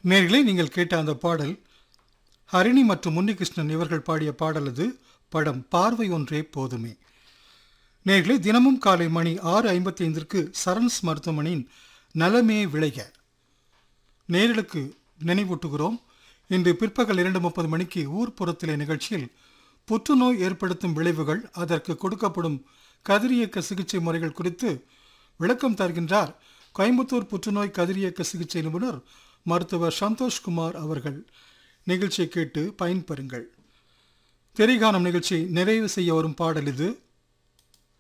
நேர்களே நீங்கள் கேட்ட அந்த பாடல் ஹரிணி மற்றும் முன்னிகிருஷ்ணன் இவர்கள் பாடிய பாடல் அது படம் பார்வை ஒன்றே போதுமே நேர்களே தினமும் காலை மணி ஆறு ஐம்பத்தி ஐந்திற்கு சரண்ஸ் மருத்துவமனையின் நலமே விளைக நேர்களுக்கு நினைவூட்டுகிறோம் இன்று பிற்பகல் இரண்டு முப்பது மணிக்கு ஊர்ப்புறத்திலே நிகழ்ச்சியில் புற்றுநோய் ஏற்படுத்தும் விளைவுகள் அதற்கு கொடுக்கப்படும் கதிரியக்க சிகிச்சை முறைகள் குறித்து விளக்கம் தருகின்றார் கோயம்புத்தூர் புற்றுநோய் கதிரியக்க சிகிச்சை நிபுணர் மருத்துவர் சந்தோஷ்குமார் அவர்கள் நிகழ்ச்சியை கேட்டு பயன்பெறுங்கள் திரைகானம் நிகழ்ச்சி நிறைவு செய்ய வரும் பாடல் இது